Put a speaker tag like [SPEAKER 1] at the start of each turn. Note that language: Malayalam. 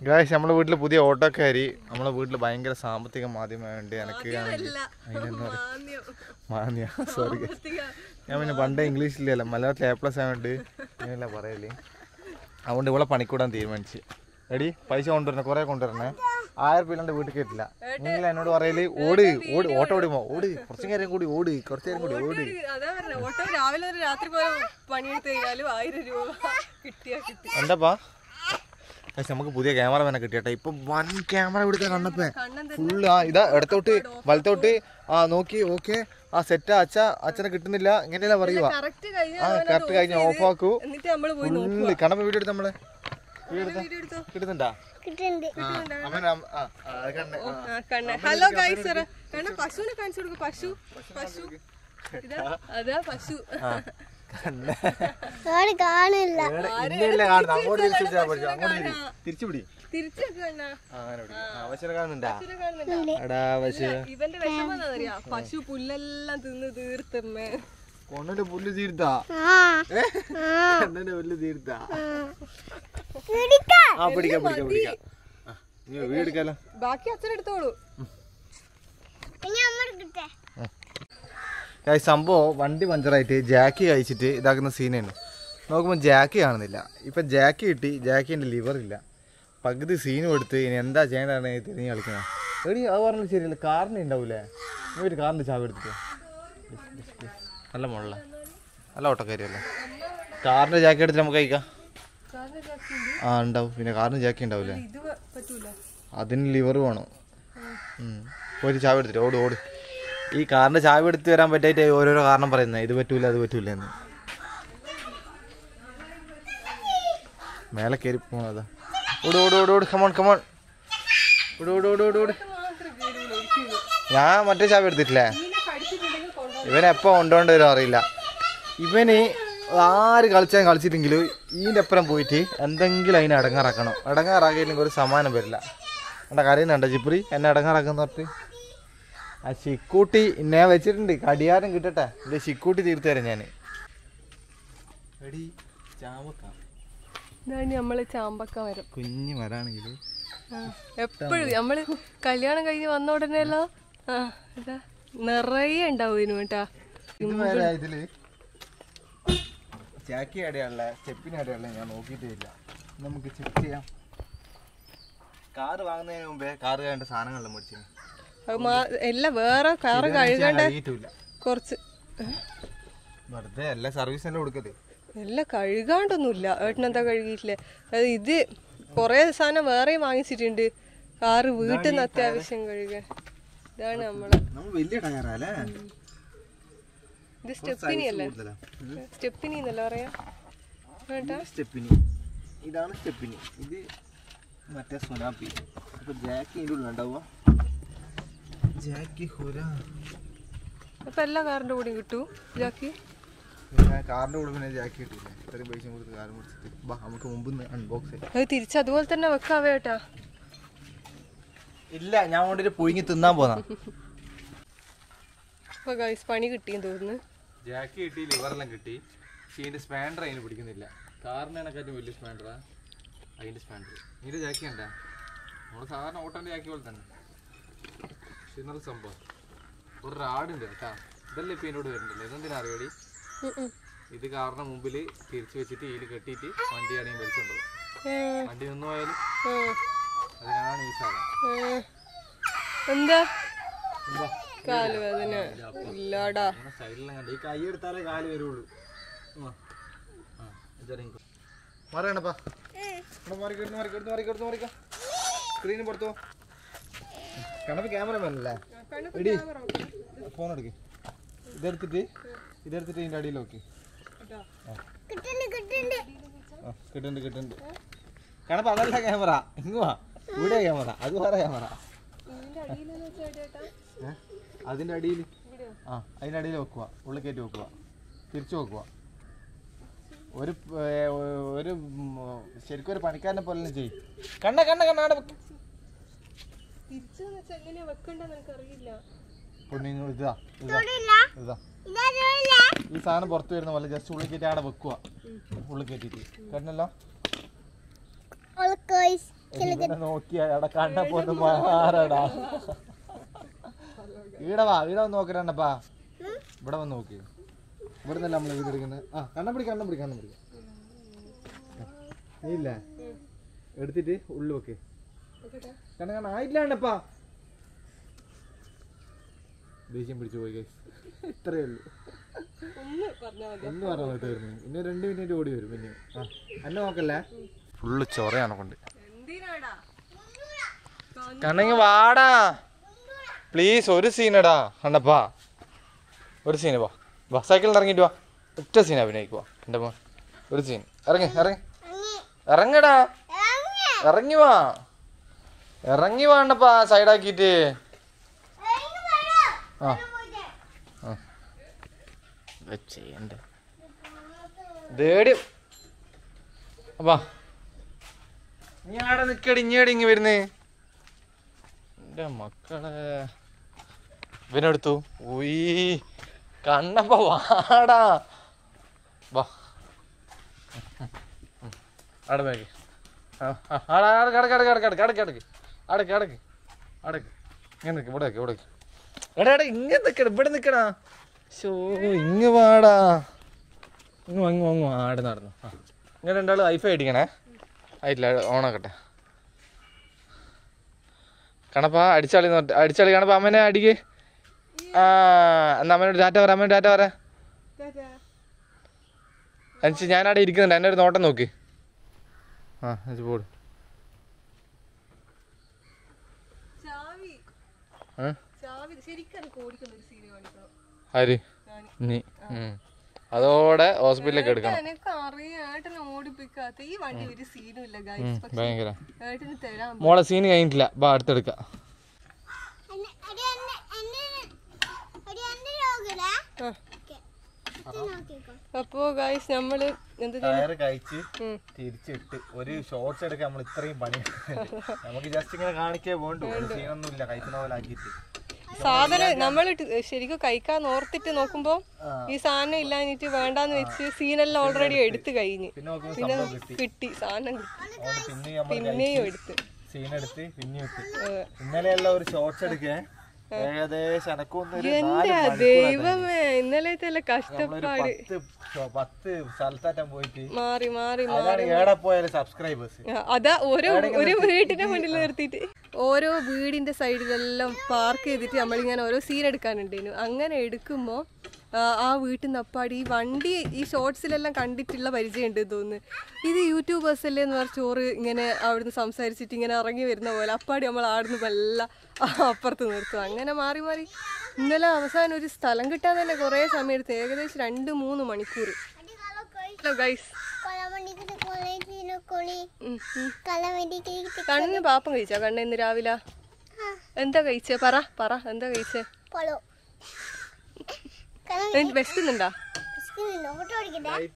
[SPEAKER 1] ഗായ്സ് നമ്മളെ വീട്ടിൽ പുതിയ ഓട്ടോക്കാരി നമ്മളെ വീട്ടിൽ ഭയങ്കര സാമ്പത്തിക മാധ്യമമായുണ്ട് എനിക്ക് ആണെങ്കിൽ അതിനെന്താ പറയുക മാന്യ സോറി ഞാൻ പിന്നെ പണ്ടേ ഇംഗ്ലീഷിലല്ല മലയാളത്തിൽ എ പ്ലസ് ആയതുകൊണ്ട് അങ്ങനെയല്ല പറയല് അതുകൊണ്ട് ഇവിടെ പണിക്കൂടാൻ തീരുമാനിച്ച് എടി പൈസ കൊണ്ടുവരണേ കുറെ കൊണ്ടുവരണേ ആയിരം രൂപ വീട്ടിൽ കേട്ടില്ല നിങ്ങൾ എന്നോട് പറയല് ഓട് ഓട് ഓട്ടോ ഓടുമോ ഓട് കുറച്ചു നേരം കൂടി ഓട് കുറച്ചു നേരം കൂടി ഓട്
[SPEAKER 2] അതാ പറഞ്ഞ ഓട്ടോ രാവിലെ മുതൽ രാത്രി പോലെ പണിയെടുത്ത് കഴിഞ്ഞാലും ആയിരം രൂപ കിട്ടിയാ കിട്ടി
[SPEAKER 1] എന്താപ്പാ പക്ഷെ നമുക്ക് പുതിയ ക്യാമറമാനെ കിട്ടിയട്ടെ ഇപ്പൊ വൻ ക്യാമറ ഇവിടുത്തെ കണ്ണപ്പേ
[SPEAKER 2] കണ്ണൻ
[SPEAKER 1] ഫുള്ള് ആ ഇതാ ഇടത്തോട്ട് വലത്തോട്ട് ആ നോക്കി ഓക്കെ ആ സെറ്റ് അച്ഛ അച്ഛനെ കിട്ടുന്നില്ല ഇങ്ങനെയല്ല പറയുക
[SPEAKER 2] കറക്റ്റ് കഴിഞ്ഞ
[SPEAKER 1] ആ കറക്റ്റ് കഴിഞ്ഞ ഓഫ് ആക്കൂ
[SPEAKER 2] എന്നിട്ട് നമ്മള് പോയി
[SPEAKER 1] ഫുള്ള് കണ്ണപ്പ വീഡിയോ എടുത്ത് നമ്മളെ വീഡിയോ എടുത്ത
[SPEAKER 2] വീഡിയോ എടുത്തോ
[SPEAKER 1] കിട്ടുന്നുണ്ടാ
[SPEAKER 3] കിട്ടുന്നുണ്ട്
[SPEAKER 1] ആ, അവൻ അം- ആ, ആ, അത് കണ്ണ്. ആ.
[SPEAKER 2] ആ കണ്ണ ഹലോ ഗൈസ് സാറേ കണ്ണ പശുവിനെ കാണിച്ചു കൊടുക്കും പശു പശു ഇതാ അതാ പശു
[SPEAKER 1] ആ, കണ്ണ്.
[SPEAKER 3] ഓട് കാണില്ല
[SPEAKER 1] ഇവിടെ ഇന്നല്ലേ കാണുന്നത് അങ്ങോട്ട് തിരിച്ചു പിടിച്ചാ പഠിച്ചു അങ്ങോട്ട് തിരി തിരിച്ചു പിടി
[SPEAKER 2] തിരിച്ചൊക്കെ കണ്ണ
[SPEAKER 1] ആ, അങ്ങനെ പിടി ആ പശുവിനെ കാണുന്നുണ്ടാ
[SPEAKER 2] പശുവിനെ കാണുന്നുണ്ടോ
[SPEAKER 1] എടാ പശു
[SPEAKER 2] ഇവന്റെ വിഷമം എന്താ പശു പുല്ലെല്ലാം തിന്ന് തീർത്തമ്മേ
[SPEAKER 1] കൊണ്ണിന്റെ പുല്ല് തീർത്താ
[SPEAKER 3] ആ
[SPEAKER 1] കണ്ണിന്റെ പുല്ല് തീർത്താ
[SPEAKER 3] പിടിക്കാം
[SPEAKER 1] ആ പിടിക്കാം പിടിക്കാം പിടിക്കാം ആ, നീ വീടെടുക്കാലോ
[SPEAKER 2] ബാക്കി അച്ഛനെടുത്തോളൂ
[SPEAKER 3] ഇനി അമ്മ കിട്ടേ
[SPEAKER 1] ഈ സംഭവം വണ്ടി പഞ്ചറായിട്ട് ജാക്കി കഴിച്ചിട്ട് ഇതാക്കുന്ന സീനാണ് നോക്കുമ്പോൾ ജാക്കി കാണുന്നില്ല ഇപ്പം ജാക്കി കിട്ടി ജാക്കിൻ്റെ ലിവർ ഇല്ല പകുതി സീനും എടുത്ത് ഇനി എന്താ ചെയ്യേണ്ടതാണ് തിരിഞ്ഞ് കളിക്കുന്നത് എടി അത് പറഞ്ഞാൽ ശരിയല്ല കാറിന് ഉണ്ടാവൂലേ നീ ഒരു കാറിൻ്റെ ചാവി എടുത്തിട്ട് നല്ല മുള്ള നല്ല ഓട്ടക്കാരിയല്ലേ കാറിൻ്റെ ജാക്കി എടുത്തിട്ട് നമുക്ക് കഴിക്കാം ആ ഉണ്ടാവും പിന്നെ കാറിന് ജാക്കി ഉണ്ടാവില്ലേ
[SPEAKER 2] ഇത് പറ്റൂല
[SPEAKER 1] അതിന് ലിവർ വേണം ഉം. പോയിട്ട് ചാവി എടുത്തിട്ട് ഓട് ഓട് ഈ കാറിന്റെ ചാവി എടുത്ത് വരാൻ പറ്റായിട്ട് ഓരോരോ കാരണം പറയുന്നത് ഇത് പറ്റൂല അത് പറ്റൂല എന്ന് മേലെ കയറി പോണതാ ഓട് ഓട് ഓട് ഓട് കമോൺ കമോൺ ഓട് ഓട് ഓട് ഓട് ഓട് ഞാൻ മറ്റേ ചാവി എടുത്തിട്ടില്ലേ ഇവൻ എപ്പോ കൊണ്ടുകൊണ്ട് വരും അറിയില്ല ഇവന് ആര് കളിച്ചാൽ കളിച്ചിട്ടെങ്കിലും ഇതിൻ്റെ അപ്പുറം പോയിട്ട് എന്തെങ്കിലും അതിനെ അടങ്ങാറാക്കണം അടങ്ങാറാക്കിയില്ലെങ്കിൽ ഒരു സമാനം വരില്ല എൻ്റെ കരയുന്നുണ്ടോ ജിപ്രി എന്നെ അടങ്ങാറാക്കുന്ന പറഞ്ഞിട്ട് ആ ശിക്കൂട്ടി എന്നെ വെച്ചിട്ടുണ്ട് കടിയാരം കിട്ടട്ടെ ഇത് ശിക്കൂട്ടി തീർത്തു തരാം ഞാൻ എടി ചാമക്ക
[SPEAKER 2] ഇതാണ് നമ്മള് ചാമ്പക്ക മരം
[SPEAKER 1] കുഞ്ഞു മരാണെങ്കിൽ
[SPEAKER 2] എപ്പോഴും നമ്മള് കല്യാണം കഴിഞ്ഞ് വന്ന ഉടനെ എല്ലാം ആ ഇതാ നിറയെ ഉണ്ടാവും ഇതിന് കേട്ടാ
[SPEAKER 1] ഇതുവരെ ഇതില് ചാക്കി അടയാള സ്റ്റെപ്പിന് അടയാള ഞാൻ നോക്കിയിട്ടില്ല നമുക്ക് ചെക്ക് ചെയ്യാം കാറ് വാങ്ങുന്നതിന് മുമ്പേ കാറ് വേണ്ട സാധനങ്ങളെല്ലാം മേടിച്ചു
[SPEAKER 2] അത് മാ- എല്ലാം വേറെ കാറ് കഴുകണ്ട
[SPEAKER 1] കഴിയിട്ടില്ല
[SPEAKER 2] കുറച്ച്
[SPEAKER 1] വെറുതെ എല്ലാ സർവീസിനെല്ലാം കൊടുക്കല്
[SPEAKER 2] എല്ലാം കഴുകാണ്ടൊന്നുമില്ല ഏട്ടനെന്താ കഴുകിയിട്ടില്ലേ അത് ഇത് കുറേ സാധനം വേറെയും വാങ്ങിച്ചിട്ടുണ്ട് കാറ് വീട്ടിൽ നിന്ന് അത്യാവശ്യം കഴുകാൻ ഇതാണ് നമ്മളെ
[SPEAKER 1] നമ്മൾ വലിയ ടയറല്ലേ
[SPEAKER 2] ഇത് സ്റ്റെപ്പിനി അല്ലേ സ്റ്റെപ്പിനി എന്നല്ല പറയാ കേട്ടാ
[SPEAKER 1] സ്റ്റെപ്പിനി ഇതാണ് സ്റ്റെപ്പിനി ഇത് മറ്റേ സുനാപ്പി അപ്പൊ ജാക്കി ഇതിൻ്റെ ഉള്ളിൽ ഉണ്ടാവുക ജാക്കി ഹുര
[SPEAKER 2] അപ്പൊ എല്ലാ കാറിന്റെ കൂടെയും കിട്ടൂ ജാക്കി
[SPEAKER 1] പിന്നെ കാറിന്റെ കൂടെ പിന്നെ ജാക്കി കിട്ടില്ല ഇത്രയും പൈസ കൊടുത്ത് കാർ മേടിച്ചിട്ട് ബാ നമുക്ക് മുമ്പ് അൺബോക്സ് ചെയ്യാം
[SPEAKER 2] അത് തിരിച്ച് അതുപോലെ തന്നെ വെക്കാവേ ഏട്ടാ
[SPEAKER 1] ഇല്ല ഞാൻ കൊണ്ടിട്ട് പുഴുങ്ങി തിന്നാൻ പോന്നാ
[SPEAKER 2] അപ്പൊ ഗൈസ് പണി കിട്ടിയെന്ന് തോന്നുന്നു
[SPEAKER 1] ജാക്കി കിട്ടി ലിവറെല്ലാം കിട്ടി പക്ഷേ ഇതിന്റെ സ്പാൻഡർ അതിന് പിടിക്കുന്നില്ല കാറിന് കണക്കാറ്റും വലിയ സ്പാൻഡറാ അതിന്റെ സ്പാൻഡർ ഇതിന്റെ ജാക്കി ഉണ്ടാ നമ്മുടെ സാധാരണ ഓട്ടോന്റെ ജാക്കി പോലെ തന്നെ പക്ഷെ ഇന്നലെ സംഭവം ഒരു റാഡുണ്ട് കേട്ടാ ഇതല്ലേ ഇപ്പൊ എന്നോട് വരുന്നില്ല ഇതെന്തിനാ അറിയാടി
[SPEAKER 2] ഉം ഉം.
[SPEAKER 1] ഇത് കാറിന്റെ മുമ്പിൽ തിരിച്ചു വെച്ചിട്ട് ഇതിൽ കെട്ടിയിട്ട് വണ്ടി ആണെങ്കിൽ വലിച്ചുകൊണ്ടുപോകും
[SPEAKER 2] ഏ,
[SPEAKER 1] വണ്ടി നിന്ന് പോയാലും
[SPEAKER 2] ഏ,
[SPEAKER 1] അതിനാണ് ഈ സാധനം
[SPEAKER 2] ഏ. എന്താ കാല് വേദന ഇല്ലാടാ
[SPEAKER 1] അങ്ങനെ സൈഡിലെല്ലാം കണ്ട് ഈ കൈ എടുത്താലേ കാല് വരുള്ളൂ മാറിയാണപ്പാ മാറിക്കെടുത്ത് മാറിക്കെടുത്ത് മാറിക്കെടുത്ത് മാറിക്ക സ്ക്രീന് പുറത്തോ കണപ്പ് ക്യാമറമാൻ അല്ലേ എടി ഫോൺ എടുക്ക് ഇതെടുത്തിട്ട് ഇതെടുത്തിട്ട് ഇതിൻ്റെ അടിയിൽ നോക്കി
[SPEAKER 3] കിട്ടുന്നുണ്ട് കിട്ടുന്നുണ്ട്
[SPEAKER 1] ആ കിട്ടുന്നുണ്ട് കിട്ടുന്നുണ്ട് കണപ്പ് അതല്ല ക്യാമറ ഇങ്ങുവാ ഇവിടെ ക്യാമറ അത് വേറെ ക്യാമറ ഏ? അതിന്റെ അടിയിൽ ആ അതിന്റെ അടിയിൽ വെക്കുക ഉള്ളിൽ കയറ്റി വെക്കുക തിരിച്ചു വെക്കുക ഒരു ഏ, ഒരു ഉം, ശരിക്കും ഒരു പണിക്കാരനെ പോലെ ചെയ് കണ്ണ കണ്ണ കണ്ണ അവിടെ വെക്ക്.
[SPEAKER 2] തിരിച്ചു എങ്ങനെയാ വെക്കണ്ടെന്ന് എനിക്കറിയില്ല
[SPEAKER 1] പൊന്നിങ്ങ ഇതാ ഇതാ
[SPEAKER 3] തൊടില്ല
[SPEAKER 1] ഇതാ
[SPEAKER 3] ഇതറിയില്ല
[SPEAKER 1] ഈ സാധനം പുറത്ത് വരുന്ന പോലെ ജസ്റ്റ് ഉള്ളിൽ കയറ്റി അവിടെ വെക്കുക ഉള്ളിൽ കയറ്റിയിട്ട് കേട്ടല്ലോ
[SPEAKER 3] ഓൾക്കോയ്സ്
[SPEAKER 1] ഇവനെ നോക്കിയ അവിടെ കണ്ടപ്പോ ഒന്ന് മാറടാ ഇവിടെ വാ ഇവിടെ വന്ന് നോക്കണപ്പാ ഇവിടെ വന്ന് നോക്കി ഇവിടെ നിന്നല്ല നമ്മള് വീട് എടുക്കുന്നത് ആ കണ്ണം പിടി കണ്ണം പിടി കണ്ണം പിടി നീ ഇല്ലേ എടുത്തിട്ട് ഉള്ളു വെക്ക് കണ്ണ കണ്ണ ആയില്ലാണ്ടപ്പാ ദേഷ്യം പിടിച്ചു പോയി guys. ഇത്രയേ ഉള്ളൂ
[SPEAKER 2] ഒന്ന് പറഞ്ഞാൽ മതി
[SPEAKER 1] എന്ന് പറഞ്ഞാൽ തീർന്നു ഇനി രണ്ട് മിനിറ്റ് ഓടി വരും പിന്നെ ആ എന്നെ നോക്കല്ലേ ഫുള്ള് ചൊറയാണ് കൊണ്ട്
[SPEAKER 2] എന്തിനാടാ
[SPEAKER 1] കണ്ണെങ്കി വാടാ പ്ലീസ് ഒരു സീനടാ കണ്ടപ്പാ ഒരു സീന് വാ വാ സൈക്കിളിൽ ഇറങ്ങിയിട്ട് വാ ഒറ്റ സീൻ അഭിനയിക്കുവാ എൻ്റെ മോൻ ഒരു സീൻ ഇറങ്ങി ഇറങ്ങി ഇറങ്ങടാ ഇറങ്ങി വാ ഇറങ്ങി വേണ്ടപ്പാ സൈഡാക്കിയിട്ട് ആ ആ ചെയ്യണ്ടേ ദേടി അപ്പാ നീ ആടെ നിക്കടി ഇങ്ങേടി ഇങ്ങ് വരുന്നേ എന്റെ മക്കളെ ഇവനെടുത്തു ഉയ് കണ്ണപ്പ വാടാ വാ ആടെ ബാഗ് ആടെ ആടെ കടക്ക് കടക്ക് കടക്ക് കടക്ക് കടക്ക് അടക്ക് അടക്ക് അടക്ക് ഇങ്ങനെ നിൽക്ക് ഇവിടെ നിൽക്ക് ഇവിടെ നിൽക്ക് എടാ എടാ ഇങ്ങനെ നിൽക്കണ ഇവിടെ നിൽക്കണ ഷോ ഇങ്ങ് വാടാ ഇങ്ങ് വാ, ഇങ്ങ് വാ, ഇങ്ങ് വാ. ആടെ നടന്നു ആ ഇങ്ങനെ രണ്ടാളും വൈഫൈ അടിക്കണേ ആയിട്ടില്ല ഓണാക്കട്ടെ കണപ്പാ അടിച്ചാളി നോട്ട് അടിച്ചാളി കണപ്പാ അമ്മനെ അടിക്ക് ആ എന്നാ അമ്മനോട് ടാറ്റ പറ അമ്മനോട് ടാറ്റ പറ അനുസരിച്ച് ഞാൻ അവിടെ ഇരിക്കുന്നുണ്ട് എന്നെ ഒരു നോട്ടം നോക്ക് ആ അനുസരിച്ച് പോട്
[SPEAKER 2] ചാവി
[SPEAKER 1] ഏ?
[SPEAKER 2] ചാവി ശരിക്കും എനിക്ക് ഓടിക്കുന്ന ഒരു സീന് കാണിക്കണം
[SPEAKER 1] ആര് നീ ഉം. അതോടെ ഹോസ്പിറ്റലിലേക്ക് എടുക്കണം
[SPEAKER 2] എനിക്ക് അറിയാം ഏട്ടനെ ഓടിപ്പിക്കാത്ത ഈ വണ്ടി ഒരു സീനും ഇല്ല ഗൈസ് പക്ഷെ
[SPEAKER 1] ഭയങ്കര
[SPEAKER 2] ഏട്ടന് തരാൻ
[SPEAKER 1] മോളെ സീൻ കഴിഞ്ഞിട്ടില്ല ബാ അടുത്തെടുക്കാം
[SPEAKER 2] അപ്പോ ഗൈസ് നമ്മള് എന്ത്
[SPEAKER 1] ടയറ് കഴിച്ച്
[SPEAKER 2] ഉം.
[SPEAKER 1] തിരിച്ചിട്ട് ഒരു ഷോർട്സ് എടുക്കാൻ നമ്മൾ ഇത്രയും പണി നമുക്ക് ജസ്റ്റ് ഇങ്ങനെ കാണിക്കേ വേണ്ടു സീനൊന്നും ഇല്ല കഴിക്കുന്ന പോലെ ആക്കിയിട്ട്
[SPEAKER 2] സാധനം നമ്മൾ ശരിക്കും കഴിക്കാൻ ഓർത്തിട്ട് നോക്കുമ്പോ ഈ സാധനം ഇല്ലാഞ്ഞിട്ട് വേണ്ടാന്ന് വെച്ച് സീനെല്ലാം ഓൾറെഡി എടുത്തു കഴിഞ്ഞ്
[SPEAKER 1] പിന്നെ നോക്കുമ്പോൾ
[SPEAKER 2] പിന്നെ
[SPEAKER 1] സംഭവം കിട്ടി
[SPEAKER 2] കിട്ടി സാധനം കിട്ടി
[SPEAKER 1] അതുകൊണ്ട് പിന്നെയും നമ്മൾ
[SPEAKER 2] പിന്നെയും എടുത്ത്
[SPEAKER 1] സീൻ എടുത്ത് പിന്നെയും ഇട്ട്
[SPEAKER 2] ഏ.
[SPEAKER 1] ഇന്നലെയുള്ള ഒരു ഷോർട്സ് എടുക്കേ ഏകദേശം എനക്കൊന്നും ഒരു നാല്
[SPEAKER 2] എന്റെ
[SPEAKER 1] മണിക്കൂറാ
[SPEAKER 2] ദൈവമേ ഇന്നലത്തെ
[SPEAKER 1] നമ്മളൊരു
[SPEAKER 2] കഷ്ടപ്പാട്
[SPEAKER 1] പത്ത് ഷോ- പത്ത് സ്ഥലത്താറ്റം പോയിട്ട്
[SPEAKER 2] മാറി മാറി
[SPEAKER 1] അതാണ് ഏടെ പോയാലും സബ്സ്ക്രൈബേഴ്സ്
[SPEAKER 2] ആ, അതാ ഓരോ ഒരു വീടിന്റെ മുന്നിൽ നിർത്തിയിട്ട് ഓരോ വീടിന്റെ സൈഡിലെല്ലാം പാർക്ക് ചെയ്തിട്ട് നമ്മളിങ്ങനെ ഓരോ സീൻ എടുക്കാനുണ്ടായിരുന്നു അങ്ങനെ എടുക്കുമ്പോൾ ആ വീട്ടിൽ നിന്ന് അപ്പാടി ഈ വണ്ടി ഈ ഷോർട്സിലെല്ലാം കണ്ടിട്ടുള്ള പരിചയമുണ്ട് തോന്നുന്നു ഇത് യൂട്യൂബേഴ്സ് അല്ലേ എന്ന് പറഞ്ഞ ചോറ് ഇങ്ങനെ അവിടുന്ന് സംസാരിച്ചിട്ട് ഇങ്ങനെ ഇറങ്ങി വരുന്ന പോലെ അപ്പാടി നമ്മൾ ആടുന്ന് മെല്ലെ അപ്പുറത്ത് നിർത്തും അങ്ങനെ മാറി മാറി ഇന്നലെ അവസാനം ഒരു സ്ഥലം കിട്ടാൻ തന്നെ കുറേ സമയം എടുത്തു ഏകദേശം രണ്ട് മൂന്ന് മണിക്കൂർ ഹലോ ഗൈസ് കണ്ണിന് പാപ്പം കഴിച്ചാ കണ്ണ ഇന്ന് രാവിലെ എന്താ കഴിച്ചേ പറ പറ എന്താ കഴിച്ചേ വിശക്കുന്നുണ്ടാ